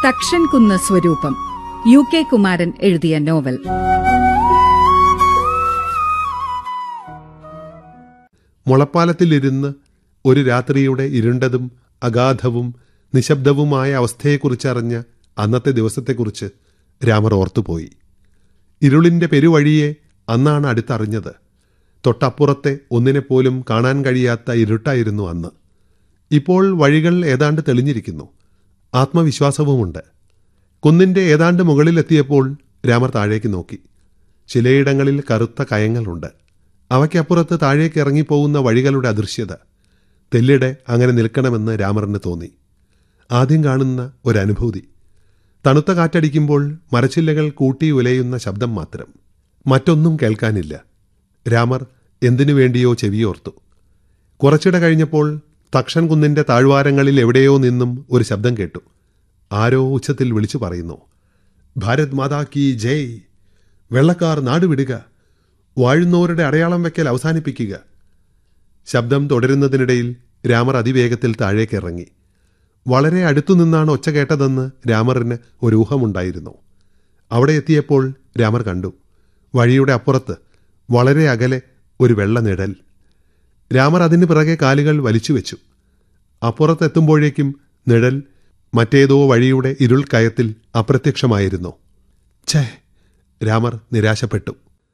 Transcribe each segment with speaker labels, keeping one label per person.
Speaker 1: തക്ഷൻ കുന്ന് സ്വരൂപം U K Kumaran എഴുതിയ നോവൽ
Speaker 2: മുളപ്പാലത്തിലിരുന്ന് ഒരു രാത്രിയുടെ ഇരുണ്ടതും അഗാധവും നിശബ്ദവുമായ അവസ്ഥയെക്കുറിച്ചറിഞ്ഞ അന്നത്തെ ദിവസത്തെക്കുറിച്ച് രാമർ ഓർത്തുപോയി ഇരുളിന്റെ പെരുവഴിയെ അന്നാണ് അടുത്തറിഞ്ഞത് തൊട്ടപ്പുറത്തെ ഒന്നിനെപ്പോലും കാണാൻ കഴിയാത്ത ഇരുട്ടായിരുന്നു അന്ന് ഇപ്പോൾ വഴികൾ ഏതാണ്ട് തെളിഞ്ഞിരിക്കുന്നു ആത്മവിശ്വാസവുമുണ്ട് കുന്നിന്റെ ഏതാണ്ട് മുകളിലെത്തിയപ്പോൾ രാമർ താഴേക്ക് നോക്കി ചിലയിടങ്ങളിൽ കറുത്ത കയങ്ങളുണ്ട് അവയ്ക്കപ്പുറത്ത് താഴേക്ക് ഇറങ്ങിപ്പോകുന്ന വഴികളുടെ അദൃശ്യത തെല്ലിടെ അങ്ങനെ നിൽക്കണമെന്ന് രാമറിന് തോന്നി ആദ്യം കാണുന്ന ഒരനുഭൂതി തണുത്ത കാറ്റടിക്കുമ്പോൾ മരച്ചില്ലകൾ കൂട്ടി ഉലയുന്ന ശബ്ദം മാത്രം മറ്റൊന്നും കേൾക്കാനില്ല രാമർ എന്തിനു വേണ്ടിയോ ചെവിയോർത്തു കുറച്ചിട കഴിഞ്ഞപ്പോൾ തക്ഷൻ കുന്നിന്റെ താഴ്വാരങ്ങളിൽ എവിടെയോ നിന്നും ഒരു ശബ്ദം കേട്ടു ആരോ ഉച്ചത്തിൽ വിളിച്ചു പറയുന്നു ഭാരത് മാതാ കി ജയ് വെള്ളക്കാർ നാടുവിടുക വാഴുന്നവരുടെ അടയാളം വയ്ക്കൽ അവസാനിപ്പിക്കുക ശബ്ദം തുടരുന്നതിനിടയിൽ രാമർ അതിവേഗത്തിൽ താഴേക്ക് ഇറങ്ങി വളരെ അടുത്തുനിന്നാണ് ഒച്ച കേട്ടതെന്ന് രാമറിന് ഒരു ഊഹമുണ്ടായിരുന്നു അവിടെ എത്തിയപ്പോൾ രാമർ കണ്ടു വഴിയുടെ അപ്പുറത്ത് വളരെ അകലെ ഒരു വെള്ള നിഴൽ രാമർ അതിന് പിറകെ കാലുകൾ വലിച്ചുവെച്ചു അപ്പുറത്തെത്തുമ്പോഴേക്കും നിഴൽ മറ്റേതോ വഴിയുടെ ഇരുൾ കയത്തിൽ അപ്രത്യക്ഷമായിരുന്നു ഛേ രാമർ നിരാശപ്പെട്ടു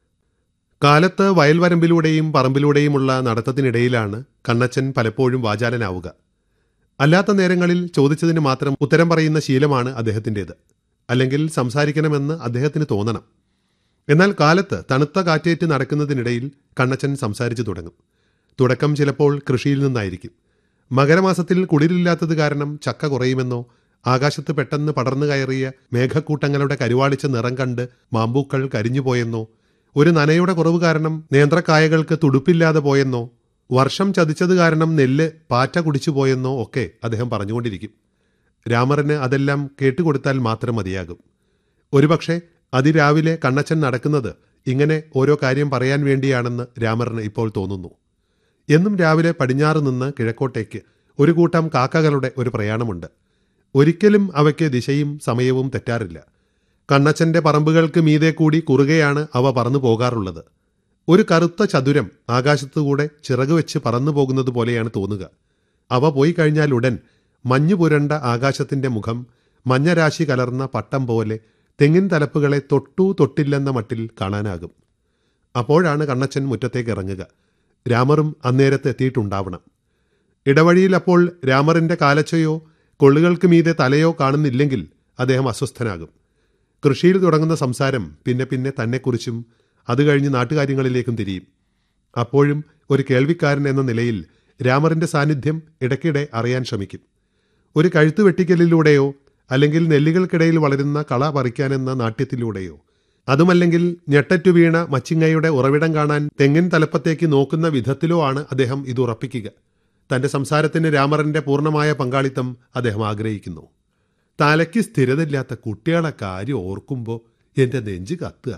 Speaker 2: കാലത്ത് വയൽവരമ്പിലൂടെയും പറമ്പിലൂടെയുമുള്ള നടത്തത്തിനിടയിലാണ് കണ്ണച്ചൻ പലപ്പോഴും വാചാലനാവുക അല്ലാത്ത നേരങ്ങളിൽ ചോദിച്ചതിന് മാത്രം ഉത്തരം പറയുന്ന ശീലമാണ് അദ്ദേഹത്തിൻ്റേത് അല്ലെങ്കിൽ സംസാരിക്കണമെന്ന് അദ്ദേഹത്തിന് തോന്നണം എന്നാൽ കാലത്ത് തണുത്ത കാറ്റേറ്റ് നടക്കുന്നതിനിടയിൽ കണ്ണച്ചൻ സംസാരിച്ചു തുടങ്ങും തുടക്കം ചിലപ്പോൾ കൃഷിയിൽ നിന്നായിരിക്കും മകരമാസത്തിൽ കുളിരില്ലാത്തത് കാരണം ചക്ക കുറയുമെന്നോ ആകാശത്ത് പെട്ടെന്ന് പടർന്നു കയറിയ മേഘക്കൂട്ടങ്ങളുടെ കരുവാളിച്ച നിറം കണ്ട് മാമ്പൂക്കൾ കരിഞ്ഞുപോയെന്നോ ഒരു നനയുടെ കുറവ് കാരണം നേന്ത്രക്കായകൾക്ക് തുടുപ്പില്ലാതെ പോയെന്നോ വർഷം ചതിച്ചത് കാരണം നെല്ല് പാറ്റ കുടിച്ചു പോയെന്നോ ഒക്കെ അദ്ദേഹം പറഞ്ഞുകൊണ്ടിരിക്കും രാമറിന് അതെല്ലാം കേട്ടുകൊടുത്താൽ മാത്രം മതിയാകും ഒരുപക്ഷെ അതിരാവിലെ കണ്ണച്ചൻ നടക്കുന്നത് ഇങ്ങനെ ഓരോ കാര്യം പറയാൻ വേണ്ടിയാണെന്ന് രാമറിന് ഇപ്പോൾ തോന്നുന്നു എന്നും രാവിലെ പടിഞ്ഞാറ് നിന്ന് കിഴക്കോട്ടേക്ക് ഒരു കൂട്ടം കാക്കകളുടെ ഒരു പ്രയാണമുണ്ട് ഒരിക്കലും അവയ്ക്ക് ദിശയും സമയവും തെറ്റാറില്ല കണ്ണച്ചന്റെ പറമ്പുകൾക്ക് മീതെ കൂടി കുറുകെയാണ് അവ പറന്നു പോകാറുള്ളത് ഒരു കറുത്ത ചതുരം ആകാശത്തുകൂടെ ചിറക് വെച്ച് പറന്നു പോകുന്നത് പോലെയാണ് തോന്നുക അവ പോയി കഴിഞ്ഞാൽ ഉടൻ മഞ്ഞു പുരണ്ട ആകാശത്തിന്റെ മുഖം മഞ്ഞരാശി കലർന്ന പട്ടം പോലെ തെങ്ങിൻ തലപ്പുകളെ തൊട്ടു തൊട്ടില്ലെന്ന മട്ടിൽ കാണാനാകും അപ്പോഴാണ് കണ്ണച്ചൻ മുറ്റത്തേക്ക് ഇറങ്ങുക രാമറും അന്നേരത്ത് എത്തിയിട്ടുണ്ടാവണം ഇടവഴിയിൽ അപ്പോൾ രാമറിന്റെ കാലച്ചയോ കൊള്ളുകൾക്ക് മീതെ തലയോ കാണുന്നില്ലെങ്കിൽ അദ്ദേഹം അസ്വസ്ഥനാകും കൃഷിയിൽ തുടങ്ങുന്ന സംസാരം പിന്നെ പിന്നെ തന്നെക്കുറിച്ചും അത് കഴിഞ്ഞ് നാട്ടുകാര്യങ്ങളിലേക്കും തിരിയും അപ്പോഴും ഒരു കേൾവിക്കാരൻ എന്ന നിലയിൽ രാമറിന്റെ സാന്നിധ്യം ഇടയ്ക്കിടെ അറിയാൻ ശ്രമിക്കും ഒരു കഴുത്തു വെട്ടിക്കലിലൂടെയോ അല്ലെങ്കിൽ നെല്ലുകൾക്കിടയിൽ വളരുന്ന കള പറിക്കാനെന്ന നാട്യത്തിലൂടെയോ അതുമല്ലെങ്കിൽ ഞെട്ടറ്റു വീണ മച്ചിങ്ങയുടെ ഉറവിടം കാണാൻ തെങ്ങിൻ തലപ്പത്തേക്ക് നോക്കുന്ന വിധത്തിലോ ആണ് അദ്ദേഹം ഇത് ഉറപ്പിക്കുക തന്റെ സംസാരത്തിന് രാമറിന്റെ പൂർണ്ണമായ പങ്കാളിത്തം അദ്ദേഹം ആഗ്രഹിക്കുന്നു തലയ്ക്ക് സ്ഥിരതയില്ലാത്ത കുട്ടികളെ കാര്യം ഓർക്കുമ്പോൾ എൻ്റെ നെഞ്ച് കത്തുക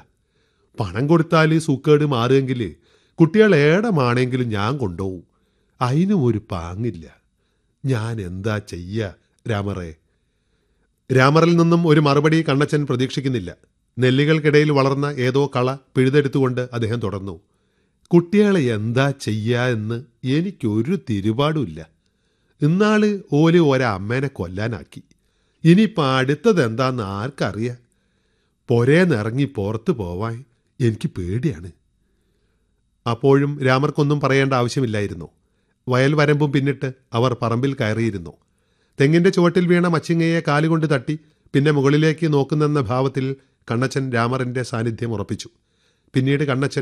Speaker 2: പണം കൊടുത്താൽ സൂക്കേട് മാറുമെങ്കിൽ കുട്ടികൾ ഏടമാണെങ്കിലും ഞാൻ കൊണ്ടുപോകും അതിനും ഒരു പാങ്ങില്ല ഞാൻ എന്താ ചെയ്യ രാമറേ രാമറിൽ നിന്നും ഒരു മറുപടി കണ്ണച്ചൻ പ്രതീക്ഷിക്കുന്നില്ല നെല്ലുകൾക്കിടയിൽ വളർന്ന ഏതോ കള പിഴുതെടുത്തുകൊണ്ട് അദ്ദേഹം തുടർന്നു കുട്ടികളെ എന്താ ചെയ്യാ എന്ന് എനിക്കൊരു തിരുപാടുമില്ല ഇന്നാള് ഓല് ഒരമ്മേനെ കൊല്ലാനാക്കി ഇനിയിപ്പോൾ അടുത്തത് എന്താന്ന് ആർക്കറിയാം പൊരേന്നിറങ്ങി പുറത്തു പോവാൻ എനിക്ക് പേടിയാണ് അപ്പോഴും രാമർക്കൊന്നും പറയേണ്ട ആവശ്യമില്ലായിരുന്നു വയൽ വരമ്പും പിന്നിട്ട് അവർ പറമ്പിൽ കയറിയിരുന്നു തെങ്ങിന്റെ ചുവട്ടിൽ വീണ മച്ചിങ്ങയെ കാലുകൊണ്ട് തട്ടി പിന്നെ മുകളിലേക്ക് നോക്കുന്നെന്ന ഭാവത്തിൽ കണ്ണച്ചൻ രാമറിന്റെ സാന്നിധ്യം ഉറപ്പിച്ചു പിന്നീട് കണ്ണച്ചൻ